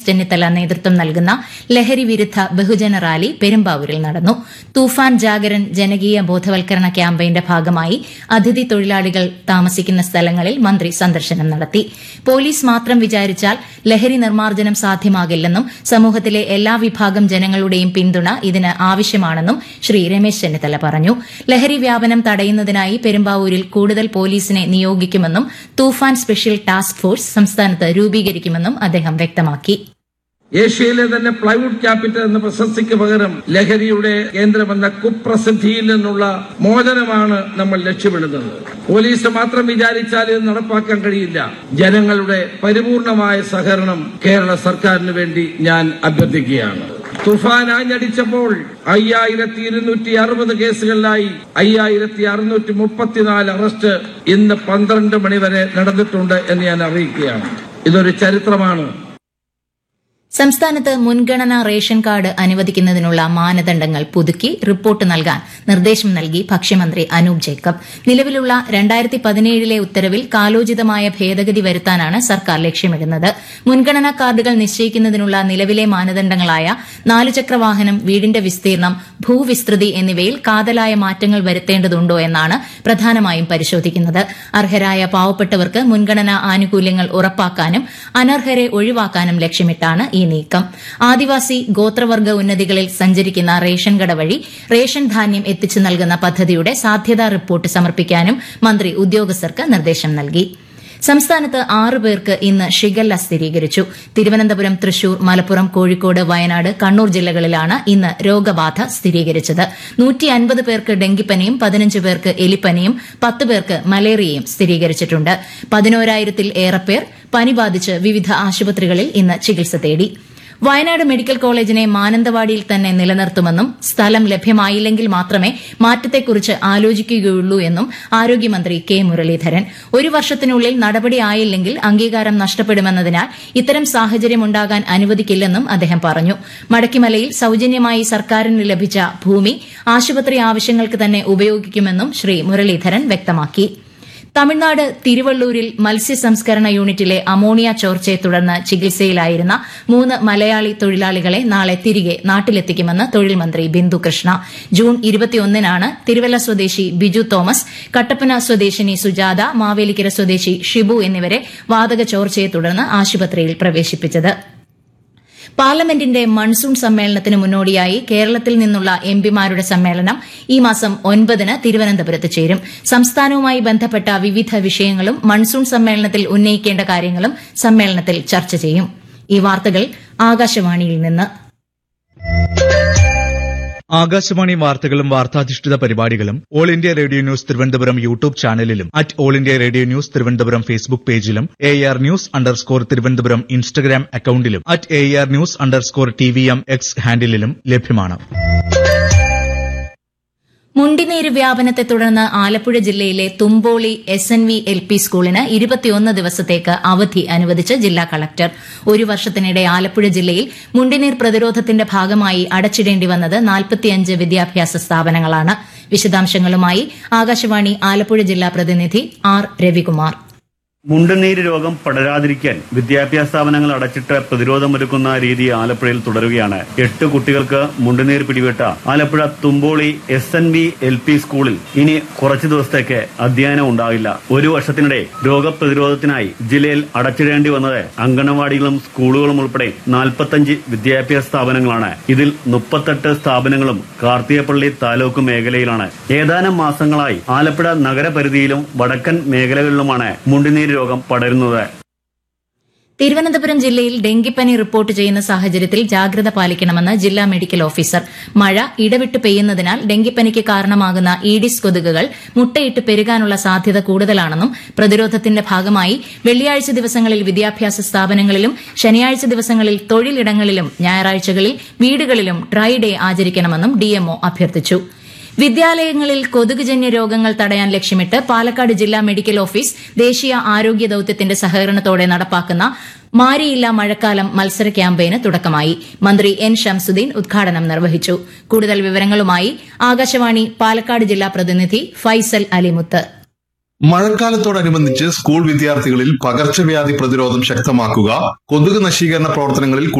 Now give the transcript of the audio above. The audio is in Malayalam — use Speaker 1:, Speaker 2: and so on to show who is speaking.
Speaker 1: ചെന്നിത്തല നേതൃത്വം നൽകുന്ന ലഹരി വിരുദ്ധ ബഹുജന റാലി പെരുമ്പാവൂരിൽ നടന്നു തൂഫാൻ ജാഗരൻ ജനകീയ ബോധവൽക്കരണ ക്യാമ്പയിന്റെ ഭാഗമായി അതിഥി തൊഴിലാളികൾ താമസിക്കുന്ന സ്ഥലങ്ങളിൽ മന്ത്രി സന്ദർശനം നടത്തി പോലീസ് മാത്രം വിചാരിച്ചാൽ ലഹരി നിർമ്മാർജ്ജനം സാധ്യമാകില്ലെന്നും സമൂഹത്തിലെ എല്ലാ വിഭാഗം ജനങ്ങളുടെയും പിന്തുണ ഇതിന് ആവശ്യമാണെന്നും ശ്രീ രമേശ് ചെന്നിത്തല പറഞ്ഞു ലഹരി വ്യാപനം തടയുന്നതിനായി പെരുമ്പാവൂരിൽ കൂടുതൽ പോലീസിനെ നിയോഗിക്കുമെന്നും തൂഫാൻ സ്പെഷ്യൽ ടാസ്ക് ഫോഴ്സ് സംസ്ഥാനത്ത് രൂപീകരിക്കുമെന്നും അദ്ദേഹം വ്യക്തമാക്കി
Speaker 2: ഏഷ്യയിലെ തന്നെ പ്ലൈവുഡ് ക്യാപിറ്റൽ എന്ന പ്രശസ്തിക്ക് പകരം ലഹരിയുടെ കേന്ദ്രമെന്ന കുപ്രസിദ്ധിയിൽ നിന്നുള്ള മോചനമാണ് നമ്മൾ ലക്ഷ്യമിടുന്നത് പോലീസ് മാത്രം വിചാരിച്ചാൽ ഇത് നടപ്പാക്കാൻ കഴിയില്ല ജനങ്ങളുടെ പരിപൂർണമായ സഹകരണം കേരള സർക്കാരിന് വേണ്ടി ഞാൻ അഭ്യർത്ഥിക്കുകയാണ് തുഫാൻ ആഞ്ഞടിച്ചപ്പോൾ അയ്യായിരത്തി ഇരുന്നൂറ്റി അറുപത് കേസുകളിലായി അയ്യായിരത്തി അറുന്നൂറ്റി മുപ്പത്തിനാല് അറസ്റ്റ് ഇന്ന് പന്ത്രണ്ട് മണിവരെ നടന്നിട്ടുണ്ട് എന്ന് ഞാൻ അറിയിക്കുകയാണ് ഇതൊരു ചരിത്രമാണ്
Speaker 1: സംസ്ഥാനത്ത് മുൻഗണനാ റേഷൻ കാർഡ് അനുവദിക്കുന്നതിനുള്ള മാനദണ്ഡങ്ങൾ പുതുക്കി റിപ്പോർട്ട് നൽകാൻ നിർദ്ദേശം നൽകി ഭക്ഷ്യമന്ത്രി അനൂപ് ജേക്കബ് നിലവിലുള്ള രണ്ടായിരത്തി പതിനേഴിലെ ഉത്തരവിൽ കാലോചിതമായ ഭേദഗതി വരുത്താനാണ് സർക്കാർ ലക്ഷ്യമിടുന്നത് മുൻഗണനാ കാർഡുകൾ നിശ്ചയിക്കുന്നതിനുള്ള നിലവിലെ മാനദണ്ഡങ്ങളായ നാലുചക്ര വാഹനം വീടിന്റെ വിസ്തീർണം ഭൂവിസ്തൃതി എന്നിവയിൽ കാതലായ മാറ്റങ്ങൾ വരുത്തേണ്ടതുണ്ടോ എന്നാണ് പ്രധാനമായും പരിശോധിക്കുന്നത് അർഹരായ പാവപ്പെട്ടവർക്ക് മുൻഗണനാ ആനുകൂല്യങ്ങൾ ഉറപ്പാക്കാനും അനർഹരെ ഒഴിവാക്കാനും ലക്ഷ്യമിട്ടാണ് ഈ നീക്കം ആദിവാസി ഗോത്രവർഗ ഉന്നതികളിൽ സഞ്ചരിക്കുന്ന റേഷൻ കട വഴി റേഷൻ ധാന്യം എത്തിച്ചു നൽകുന്ന പദ്ധതിയുടെ സാധ്യതാ റിപ്പോർട്ട് സമർപ്പിക്കാനും മന്ത്രി ഉദ്യോഗസ്ഥർക്ക് നിർദ്ദേശം നൽകി സംസ്ഥാനത്ത് ആറ് പേർക്ക് ഇന്ന് ഷിഗല്ല സ്ഥിരീകരിച്ചു തിരുവനന്തപുരം തൃശൂർ മലപ്പുറം കോഴിക്കോട് വയനാട് കണ്ണൂർ ജില്ലകളിലാണ് ഇന്ന് രോഗബാധ സ്ഥിരീകരിച്ചത് നൂറ്റി അൻപത് പേർക്ക് ഡെങ്കിപ്പനിയും പതിനഞ്ച് പേർക്ക് എലിപ്പനിയും പത്ത് പേർക്ക് മലേറിയയും സ്ഥിരീകരിച്ചിട്ടുണ്ട് പതിനോരായിരത്തിൽ ഏറെ പേർ പനി ബാധിച്ച് വിവിധ ആശുപത്രികളിൽ ഇന്ന് ചികിത്സ തേടി വയനാട് മെഡിക്കൽ കോളേജിനെ മാനന്തവാടിയിൽ തന്നെ നിലനിർത്തുമെന്നും സ്ഥലം ലഭ്യമായില്ലെങ്കിൽ മാത്രമേ മാറ്റത്തെക്കുറിച്ച് ആലോചിക്കുകയുള്ളൂ എന്നും ആരോഗ്യമന്ത്രി കെ മുരളീധരൻ ഒരു വർഷത്തിനുള്ളിൽ നടപടിയായില്ലെങ്കിൽ അംഗീകാരം നഷ്ടപ്പെടുമെന്നതിനാൽ ഇത്തരം സാഹചര്യമുണ്ടാകാൻ അനുവദിക്കില്ലെന്നും അദ്ദേഹം പറഞ്ഞു മടക്കിമലയിൽ സൌജന്യമായി സർക്കാരിന് ലഭിച്ച ഭൂമി ആശുപത്രി ആവശ്യങ്ങൾക്ക് തന്നെ ഉപയോഗിക്കുമെന്നും ശ്രീ മുരളീധരൻ വ്യക്തമാക്കി തമിഴ്നാട് തിരുവള്ളൂരിൽ മത്സ്യ സംസ്കരണ യൂണിറ്റിലെ അമോണിയ ചോർച്ചയെ തുടർന്ന് ചികിത്സയിലായിരുന്ന മൂന്ന് മലയാളി തൊഴിലാളികളെ നാളെ തിരികെ നാട്ടിലെത്തിക്കുമെന്ന് തൊഴിൽ മന്ത്രി ബിന്ദു കൃഷ്ണ ജൂൺ ഇരുപത്തിയൊന്നിനാണ് തിരുവല്ല സ്വദേശി ബിജു തോമസ് കട്ടപ്പന സ്വദേശിനി സുജാത മാവേലിക്കര സ്വദേശി ഷിബു എന്നിവരെ വാതക ചോർച്ചയെ തുടർന്ന് ആശുപത്രിയിൽ പ്രവേശിപ്പിച്ചത് പാർലമെന്റിന്റെ മൺസൂൺ സമ്മേളനത്തിന് മുന്നോടിയായി കേരളത്തിൽ നിന്നുള്ള എംപിമാരുടെ സമ്മേളനം ഈ മാസം ഒൻപതിന് തിരുവനന്തപുരത്ത് ചേരും സംസ്ഥാനവുമായി ബന്ധപ്പെട്ട വിവിധ വിഷയങ്ങളും മൺസൂൺ സമ്മേളനത്തിൽ ഉന്നയിക്കേണ്ട കാര്യങ്ങളും സമ്മേളനത്തിൽ ചർച്ച ചെയ്യും ഈ വാർത്തകൾ ആകാശവാണിയിൽ നിന്ന്
Speaker 3: ആകാശവാണി വാർത്തകളും വാർത്താധിഷ്ഠിത പരിപാടികളും All India Radio news Thiruvananthapuram YouTube ചാനലിലും at All India Radio news Thiruvananthapuram Facebook പേജിലും A R news underscore Thiruvananthapuram Instagram അക്കൌണ്ടിലും at A R news underscore T V M X ഹാൻഡിലും ലഭ്യമാണ്
Speaker 1: മുണ്ടിനീര് വ്യാപനത്തെ തുടർന്ന് ആലപ്പുഴ ജില്ലയിലെ Thumpoly S N V L P സ്കൂളിന് ഇരുപത്തിയൊന്ന് ദിവസത്തേക്ക് അവധി അനുവദിച്ച് ജില്ലാ കളക്ടർ ഒരു വർഷത്തിനിടെ ആലപ്പുഴ ജില്ലയിൽ മുണ്ടിനീർ പ്രതിരോധത്തിന്റെ ഭാഗമായി അടച്ചിടേണ്ടി വന്നത് നാൽപ്പത്തിയഞ്ച് വിദ്യാഭ്യാസ സ്ഥാപനങ്ങളാണ് വിശദാംശങ്ങളുമായി ആകാശവാണി ആലപ്പുഴ ജില്ലാ പ്രതിനിധി ആർ രവികുമാർ
Speaker 4: മുണ്ടുനീര് രോഗം പടരാതിരിക്കാൻ വിദ്യാഭ്യാസ സ്ഥാപനങ്ങൾ അടച്ചിട്ട് പ്രതിരോധമൊരുക്കുന്ന രീതി ആലപ്പുഴയിൽ തുടരുകയാണ് എട്ട് കുട്ടികൾക്ക് മുണ്ടുനീർ പിടിപെട്ട Alappuzha Thumpoly S N V L P സ്കൂളിൽ ഇനി കുറച്ചു ദിവസത്തേക്ക് അധ്യയനം ഉണ്ടാവില്ല ഒരു വർഷത്തിനിടെ രോഗപ്രതിരോധത്തിനായി ജില്ലയിൽ അടച്ചിടേണ്ടി വന്നത് അങ്കണവാടികളും സ്കൂളുകളും ഉൾപ്പെടെ നാൽപ്പത്തഞ്ച് വിദ്യാഭ്യാസ സ്ഥാപനങ്ങളാണ് ഇതിൽ മുപ്പത്തെട്ട് സ്ഥാപനങ്ങളും കാർത്തികപ്പള്ളി താലൂക്ക് മേഖലയിലാണ് ഏതാനും മാസങ്ങളായി ആലപ്പുഴ നഗരപരിധിയിലും വടക്കൻ മേഖലകളിലുമാണ് മുണ്ടുനീര് രോഗം പടരുന്നത്
Speaker 1: തിരുവനന്തപുരം ജില്ലയിൽ ഡെങ്കിപ്പനി റിപ്പോർട്ട് ചെയ്യുന്ന സാഹചര്യത്തിൽ ജാഗ്രത പാലിക്കണമെന്ന് ജില്ലാ മെഡിക്കൽ ഓഫീസർ മഴ ഇടവിട്ട് പെയ്യുന്നതിനാൽ ഡെങ്കിപ്പനിക്ക് കാരണമാകുന്ന ഈഡിസ് കൊതുകുകൾ മുട്ടയിട്ട് പെരുകാനുള്ള സാധ്യത കൂടുതലാണെന്നും പ്രതിരോധത്തിന്റെ ഭാഗമായി വെള്ളിയാഴ്ച ദിവസങ്ങളിൽ വിദ്യാഭ്യാസ സ്ഥാപനങ്ങളിലും ശനിയാഴ്ച ദിവസങ്ങളിൽ തൊഴിലിടങ്ങളിലും ഞായറാഴ്ചകളിൽ വീടുകളിലും ഡ്രൈ ഡേ ആചരിക്കണമെന്നും ഡിഎംഒ അഭ്യർത്ഥിച്ചു വിദ്യാലയങ്ങളിൽ കൊതുകുജന്യ രോഗങ്ങൾ തടയാൻ ലക്ഷ്യമിട്ട് പാലക്കാട് ജില്ലാ മെഡിക്കൽ ഓഫീസ് ദേശീയ ആരോഗ്യ ദൌത്യത്തിന്റെ സഹകരണത്തോടെ നടപ്പാക്കുന്ന മാരിയില്ല മഴക്കാലം മത്സര ക്യാമ്പയിന് തുടക്കമായി മന്ത്രി എൻ ഷംസുദ്ദീൻ ഉദ്ഘാടനം നിർവഹിച്ചു കൂടുതൽ വിവരങ്ങളുമായി ആകാശവാണി പാലക്കാട് ജില്ലാ പ്രതിനിധി ഫൈസൽ അലിമുത്ത്
Speaker 5: മഴക്കാലത്തോടനുബന്ധിച്ച് സ്കൂൾ വിദ്യാർത്ഥികളിൽ പകർച്ചവ്യാധി പ്രതിരോധം ശക്തമാക്കുക കൊതുക് നശീകരണ പ്രവർത്തനങ്ങളിൽ